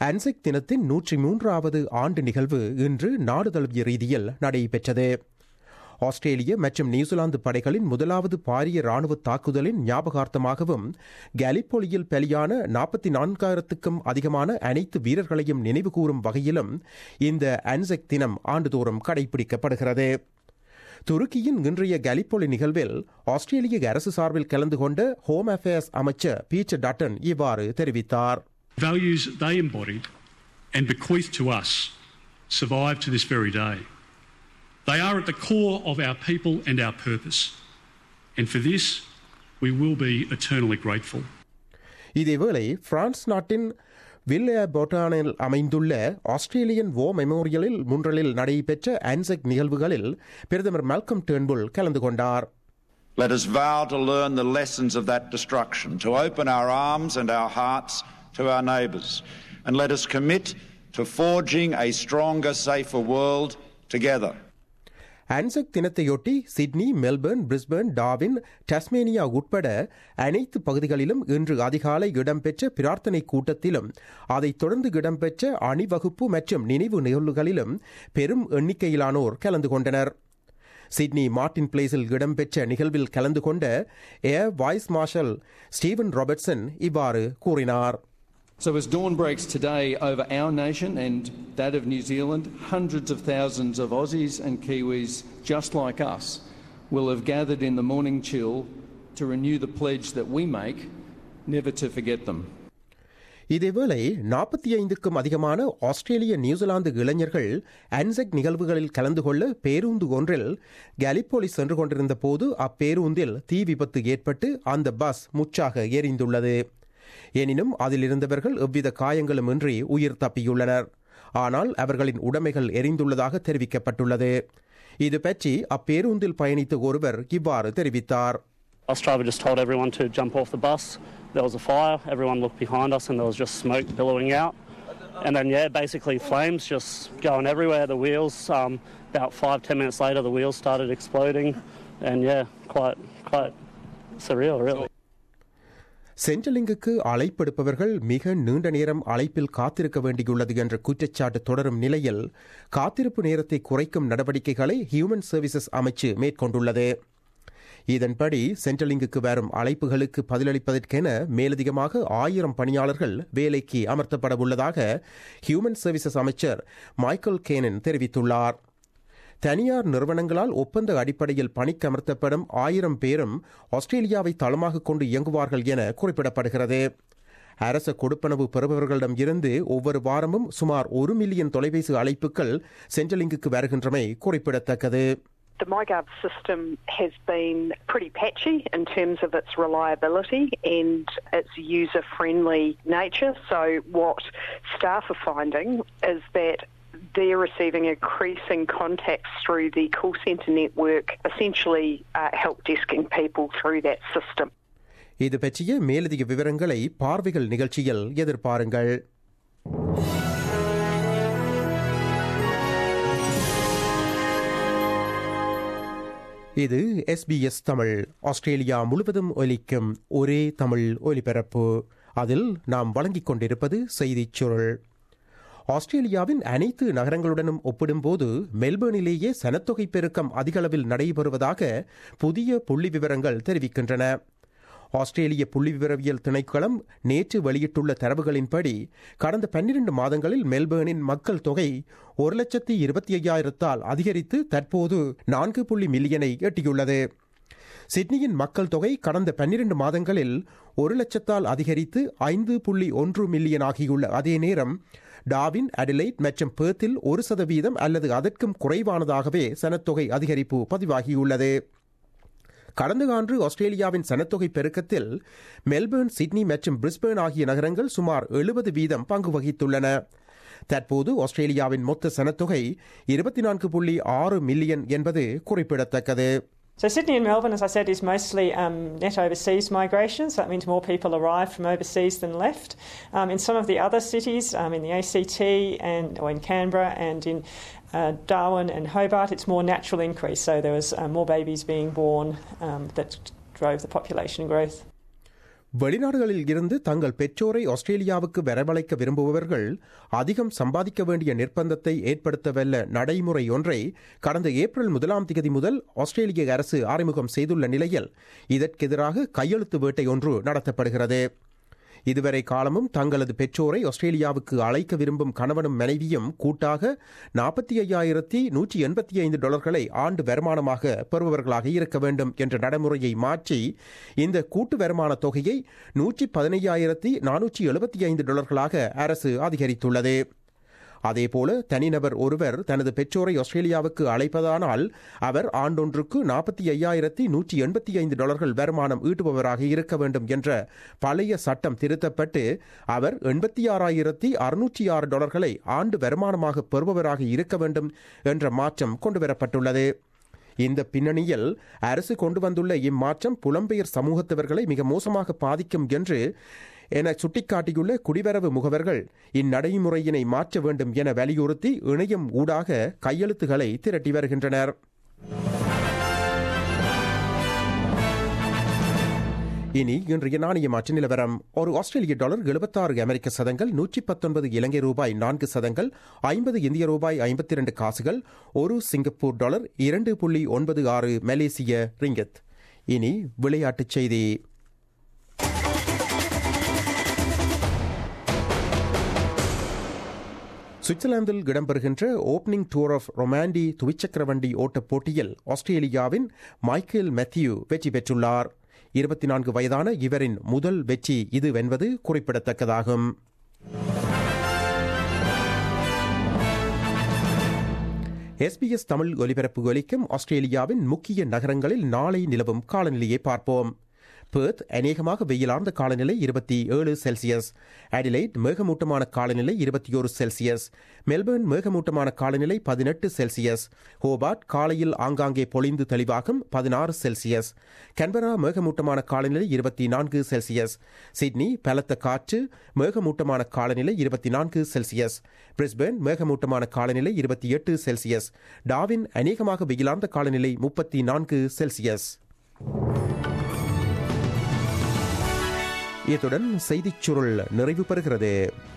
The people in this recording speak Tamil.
அன்செக் தினத்தின் நூற்றி மூன்றாவது ஆண்டு நிகழ்வு இன்று நாடு தழுவிய ரீதியில் நடைபெற்றது ஆஸ்திரேலிய மற்றும் நியூசிலாந்து படைகளின் முதலாவது பாரிய ராணுவ தாக்குதலின் ஞாபகார்த்தமாகவும் கேலிப்பொலியில் பலியான நாற்பத்தி நான்காயிரத்துக்கும் அதிகமான அனைத்து வீரர்களையும் நினைவுகூரும் வகையிலும் இந்த அன்செக் தினம் ஆண்டுதோறும் கடைபிடிக்கப்படுகிறது துருக்கியின் இன்றைய கலிப்பொலி நிகழ்வில் ஆஸ்திரேலிய அரசு சார்பில் கலந்து கொண்ட ஹோம் அஃபேர்ஸ் அமைச்சர் பீச்சர் டாட்டன் இவ்வாறு தெரிவித்தார் Values they embodied and bequeathed to us survive to this very day. They are at the core of our people and our purpose. And for this, we will be eternally grateful. இதேவேளை பிரான்ஸ் நாட்டின் வில்லே போட்டானில் அமைந்துள்ள ஆஸ்திரேலியன் வோ மெமோரியலில் முன்றலில் நடைபெற்ற ஆன்செக் நிகழ்வுகளில் பிரதமர் மல்கம் டேர்ன்புல் கலந்து கொண்டார் Let us vow to learn the lessons of that destruction, to open our arms and our hearts to our neighbours, and let us commit to forging a stronger, safer world together. Anzac தினத்தையொட்டி Sydney Melbourne Brisbane Darwin Tasmania உட்பட அனைத்து பகுதிகளிலும் இன்று அதிகாலை இடம்பெற்ற பிரார்த்தனை கூட்டத்திலும் அதைத் தொடர்ந்து இடம்பெற்ற அணிவகுப்பு மற்றும் நினைவு நிகழ்வுகளிலும் பெரும் எண்ணிக்கையிலானோர் கலந்து கொண்டனர் சிட்னி மார்டின் பிளேஸில் இடம்பெற்ற நிகழ்வில் கலந்து கொண்ட air vice marshal Steven Robertson இவ்வாறு கூறினார் So, as dawn breaks today over our nation and that of New Zealand, hundreds of thousands of Aussies and Kiwis just like us will have gathered in the morning chill to renew the pledge that we make never to forget them. இதேவேளை நாற்பத்தி ஐந்துக்கும் அதிகமான ஆஸ்திரேலிய நியூசிலாந்து இளைஞர்கள் அன்செக் நிகழ்வுகளில் கலந்து கொள்ள பேருந்து ஒன்றில் கலிப்போலி சென்று கொண்டிருந்த போது அப்பேருந்தில் தீ விபத்து ஏற்பட்டு அந்த பஸ் முற்றாக எரிந்துள்ளது எனினும் அதில் இருந்தவர்கள் எவ்வித காயங்களும் இன்றி உயிர் தப்பியுள்ளனர் ஆனால் அவர்களின் உடைமைகள் எரிந்துள்ளதாக தெரிவிக்கப்பட்டுள்ளது இது பற்றி அப்பேருந்தில் பயணித்த ஒருவர் இவ்வாறு தெரிவித்தார் Bus driver just told everyone to jump off the bus. There was a fire. Everyone looked behind us, and there was just smoke billowing out. And then, yeah, basically flames just going everywhere. The wheels. Um, about five, ten minutes later, the wheels started exploding, and yeah, quite, quite surreal, really. சென்ட்ரலிங்குக்கு அழைப்பெடுப்பவர்கள் மிக நீண்ட நேரம் அழைப்பில் காத்திருக்க வேண்டியுள்ளது என்ற குற்றச்சாட்டு தொடரும் நிலையில் காத்திருப்பு நேரத்தை குறைக்கும் நடவடிக்கைகளை ஹியூமன் சர்வீசஸ் அமைச்சு மேற்கொண்டுள்ளது இதன்படி சென்ட்ரலிங்குக்கு வரும் அழைப்புகளுக்கு பதிலளிப்பதற்கென மேலதிகமாக ஆயிரம் பணியாளர்கள் வேலைக்கு அமர்த்தப்பட உள்ளதாக ஹியூமன் சர்வீசஸ் அமைச்சர் மைக்கேல் கேனன் தெரிவித்துள்ளார் தனியார் நிறுவனங்களால் ஒப்பந்த அடிப்படையில் பணிக்கமர்த்தப்படும் ஆயிரம் பேரும் ஆஸ்திரேலியாவை தளமாக கொண்டு இயங்குவார்கள் என குறிப்பிடப்படுகிறது அரச கொடுப்பனவு பெறுபவர்களிடம் இருந்து ஒவ்வொரு வாரமும் சுமார் ஒரு மில்லியன் தொலைபேசி அழைப்புகள் சென்ட்ரலிங்குக்கு வருகின்றமை குறிப்பிடத்தக்கது The MyGov system has been pretty patchy in terms of its reliability and its user friendly nature. So, what staff are finding is that they're receiving increasing contacts through the call centre network, essentially uh, help desking people through that system. இது பற்றிய மேலதிக விவரங்களை பார்வைகள் நிகழ்ச்சியில் எதிர்பாருங்கள் இது எஸ்பிஎஸ் தமிழ் ஆஸ்திரேலியா முழுவதும் ஒலிக்கும் ஒரே தமிழ் ஒலிபரப்பு அதில் நாம் வழங்கிக் கொண்டிருப்பது செய்திச் சுருள் ஆஸ்திரேலியாவின் அனைத்து நகரங்களுடனும் ஒப்பிடும்போது மெல்பர்னிலேயே சனத்தொகை பெருக்கம் அதிகளவில் நடைபெறுவதாக புதிய புள்ளி விவரங்கள் தெரிவிக்கின்றன ஆஸ்திரேலிய புள்ளி விவரவியல் திணைக்களம் நேற்று வெளியிட்டுள்ள தரவுகளின்படி கடந்த பன்னிரண்டு மாதங்களில் மெல்பர்னின் மக்கள் தொகை ஒரு லட்சத்தி இருபத்தி ஐயாயிரத்தால் அதிகரித்து தற்போது நான்கு புள்ளி மில்லியனை எட்டியுள்ளது சிட்னியின் மக்கள் தொகை கடந்த பன்னிரண்டு மாதங்களில் ஒரு லட்சத்தால் அதிகரித்து ஐந்து புள்ளி ஒன்று மில்லியன் ஆகியுள்ள அதே நேரம் டாவின் அடிலைட் மற்றும் பேர்த்தில் ஒரு சதவீதம் அல்லது அதற்கும் குறைவானதாகவே சனத்தொகை அதிகரிப்பு பதிவாகியுள்ளது கடந்த ஆண்டு ஆஸ்திரேலியாவின் சனத்தொகை பெருக்கத்தில் மெல்பர்ன் சிட்னி மற்றும் பிரிஸ்பேர்ன் ஆகிய நகரங்கள் சுமார் எழுபது வீதம் பங்கு வகித்துள்ளன தற்போது ஆஸ்திரேலியாவின் மொத்த சனத்தொகை இருபத்தி நான்கு புள்ளி ஆறு மில்லியன் என்பது குறிப்பிடத்தக்கது So Sydney and Melbourne, as I said, is mostly um, net overseas migration. So that means more people arrive from overseas than left. Um, in some of the other cities, um, in the ACT and or in Canberra and in uh, Darwin and Hobart, it's more natural increase. So there was uh, more babies being born um, that drove the population growth. வெளிநாடுகளில் இருந்து தங்கள் பெற்றோரை ஆஸ்திரேலியாவுக்கு வரவழைக்க விரும்புபவர்கள் அதிகம் சம்பாதிக்க வேண்டிய நிர்பந்தத்தை ஏற்படுத்தவல்ல நடைமுறை ஒன்றை கடந்த ஏப்ரல் முதலாம் தேதி முதல் ஆஸ்திரேலிய அரசு அறிமுகம் செய்துள்ள நிலையில் இதற்கெதிராக கையெழுத்து வேட்டை ஒன்று நடத்தப்படுகிறது இதுவரை காலமும் தங்களது பெற்றோரை ஆஸ்திரேலியாவுக்கு அழைக்க விரும்பும் கணவனும் மனைவியும் கூட்டாக நாற்பத்தி ஐயாயிரத்தி நூற்றி எண்பத்தி ஐந்து டாலர்களை ஆண்டு வருமானமாக பெறுபவர்களாக இருக்க வேண்டும் என்ற நடைமுறையை மாற்றி இந்த கூட்டு வருமான தொகையை நூற்றி பதினையாயிரத்தி நானூற்றி எழுபத்தி ஐந்து டாலர்களாக அரசு அதிகரித்துள்ளது அதேபோல தனிநபர் ஒருவர் தனது பெற்றோரை ஆஸ்திரேலியாவுக்கு அழைப்பதானால் அவர் ஆண்டொன்றுக்கு நாற்பத்தி ஐயாயிரத்தி நூற்றி எண்பத்தி ஐந்து டாலர்கள் வருமானம் ஈட்டுபவராக இருக்க வேண்டும் என்ற பழைய சட்டம் திருத்தப்பட்டு அவர் எண்பத்தி ஆறாயிரத்தி அறுநூற்றி ஆறு டாலர்களை ஆண்டு வருமானமாக பெறுபவராக இருக்க வேண்டும் என்ற மாற்றம் கொண்டுவரப்பட்டுள்ளது இந்த பின்னணியில் அரசு கொண்டு வந்துள்ள இம்மாற்றம் புலம்பெயர் சமூகத்தவர்களை மிக மோசமாக பாதிக்கும் என்று என சுட்டிக்காட்டியுள்ள குடிவரவு முகவர்கள் இந்நடைமுறையினை மாற்ற வேண்டும் என வலியுறுத்தி இணையம் ஊடாக கையெழுத்துக்களை திரட்டி வருகின்றனர் இனி இன்றைய நாணய மாற்று நிலவரம் ஒரு ஆஸ்திரேலிய டாலர் எழுபத்தாறு அமெரிக்க சதங்கள் நூற்றி பத்தொன்பது இலங்கை ரூபாய் நான்கு சதங்கள் ஐம்பது இந்திய ரூபாய் ஐம்பத்தி இரண்டு காசுகள் ஒரு சிங்கப்பூர் டாலர் இரண்டு புள்ளி ஒன்பது ஆறு மலேசிய ரிங்கத் இனி விளையாட்டுச் செய்தி சுவிட்சர்லாந்தில் இடம்பெறுகின்ற ஓப்பனிங் டூர் ஆஃப் ரொமாண்டி துவிச்சக்கர வண்டி ஓட்டப் போட்டியில் ஆஸ்திரேலியாவின் மைக்கேல் மேத்யூ வெற்றி பெற்றுள்ளார் இருபத்தி நான்கு வயதான இவரின் முதல் வெற்றி இது வென்பது குறிப்பிடத்தக்கதாகும் எஸ்பிஎஸ் தமிழ் ஒலிபரப்பு ஒலிக்கும் ஆஸ்திரேலியாவின் முக்கிய நகரங்களில் நாளை நிலவும் காலநிலையை பார்ப்போம் பெர்த் அநேகமாக வெயிலார்ந்த காலநிலை இருபத்தி ஏழு செல்சியஸ் அடிலைட் மேகமூட்டமான காலநிலை இருபத்தி ஒரு செல்சியஸ் மெல்பர்ன் மேகமூட்டமான காலநிலை பதினெட்டு செல்சியஸ் ஹோபார்ட் காலையில் ஆங்காங்கே பொழிந்து தெளிவாகும் பதினாறு செல்சியஸ் கன்பரா மேகமூட்டமான காலநிலை இருபத்தி நான்கு செல்சியஸ் சிட்னி பலத்த காற்று மேகமூட்டமான காலநிலை இருபத்தி நான்கு செல்சியஸ் பிரிஸ்பேர்ன் மேகமூட்டமான காலநிலை இருபத்தி எட்டு செல்சியஸ் டாவின் அநேகமாக வெயிலார்ந்த காலநிலை முப்பத்தி நான்கு செல்சியஸ் இத்துடன் செய்திச் சுருள் நிறைவு பெறுகிறது